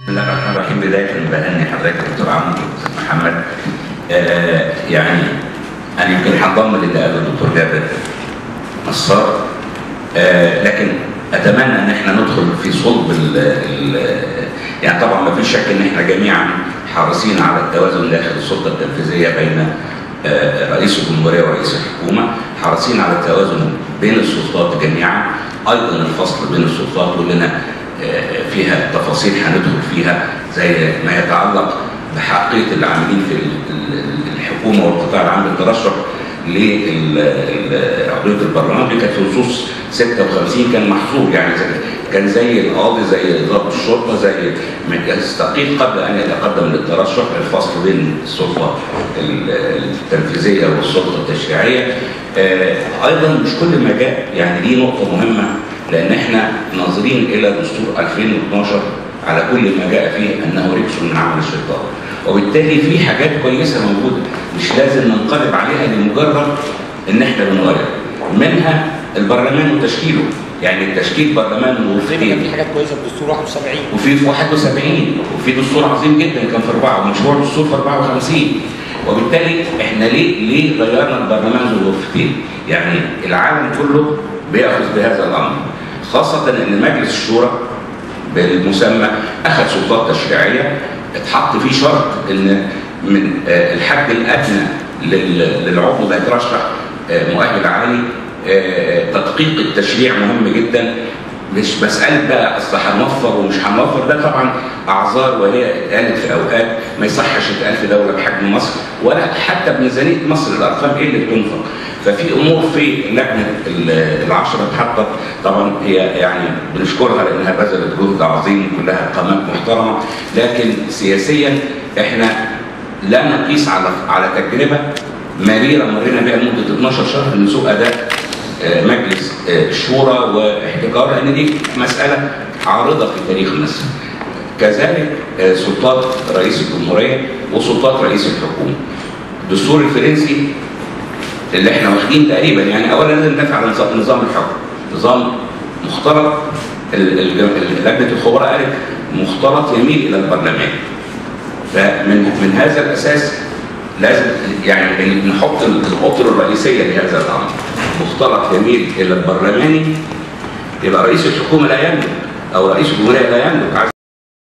بسم الله الرحمن الرحيم بداية بهني حضرتك دكتور عمرو دكتور محمد آه يعني أنا يمكن هنضم للي قاله الدكتور جابر نصار آه لكن أتمنى إن احنا ندخل في صلب ال ال يعني طبعا ما فيش شك إن احنا جميعا حريصين على التوازن داخل السلطة التنفيذية بين آه رئيس الجمهورية ورئيس الحكومة حريصين على التوازن بين السلطات جميعا أيضا الفصل بين السلطات ولنا فيها تفاصيل هندخل فيها زي ما يتعلق بحقيقه العاملين في الحكومه والقطاع العام للترشح لعضويه البرلمان دي كانت في نصوص 56 كان محظور يعني زي كان زي القاضي زي ضابط الشرطه زي يستقيل قبل ان يتقدم للترشح الفصل بين السلطه التنفيذيه والسلطه التشريعيه ايضا مش كل ما جاء يعني دي نقطه مهمه لان احنا ناظرين الى دستور 2012 على كل ما جاء فيه انه رجس من عمل الشيطان وبالتالي في حاجات كويسه موجوده مش لازم ننقلب عليها لمجرد ان احنا بنغير منها البرلمان وتشكيله يعني التشكيل برلمان الوفدين في حاجات كويسه في دستور 71 وفي في 71 وفي دستور عظيم جدا كان في اربعه ومشروع دستور في 54 وبالتالي احنا ليه ليه غيرنا البرلمان ذو الوفدين؟ يعني العالم كله بياخذ بهذا الامر خاصة إن مجلس الشورى بالمسمى أخذ سلطات تشريعية اتحط فيه شرط إن من الحد الأدنى للعضو اللي هيترشح مؤهل عالي تدقيق التشريع مهم جدا مش مسألة بقى أصل هنوفر ومش هنوفر ده طبعا أعذار وهي اتقالت في أوقات ما يصحش تتقال في دولة بحجم مصر ولا حتى بميزانية مصر الأرقام إيه اللي بتنفق ففي امور في لجنه العشره اتحطت طبعا هي يعني بنشكرها لانها بذلت جهد عظيم كلها قامات محترمه لكن سياسيا احنا لا نقيس على على تجربه مريره مرينا بها لمده 12 شهر من سوء اداء مجلس الشورى واحتكار لان دي مساله عارضه في تاريخ مصر. كذلك سلطات رئيس الجمهوريه وسلطات رئيس الحكومه. الدستور الفرنسي اللي احنا واخدين تقريبا يعني اولا لازم ندافع عن نظام الحكم نظام مختلط لجنه الخبراء قالت مختلط يميل الى البرلمان فمن من هذا الاساس لازم يعني نحط الاطر الرئيسيه لهذا الامر مختلط يميل الى البرلماني يبقى رئيس الحكومه لا يملك او رئيس الجمهوريه لا يملك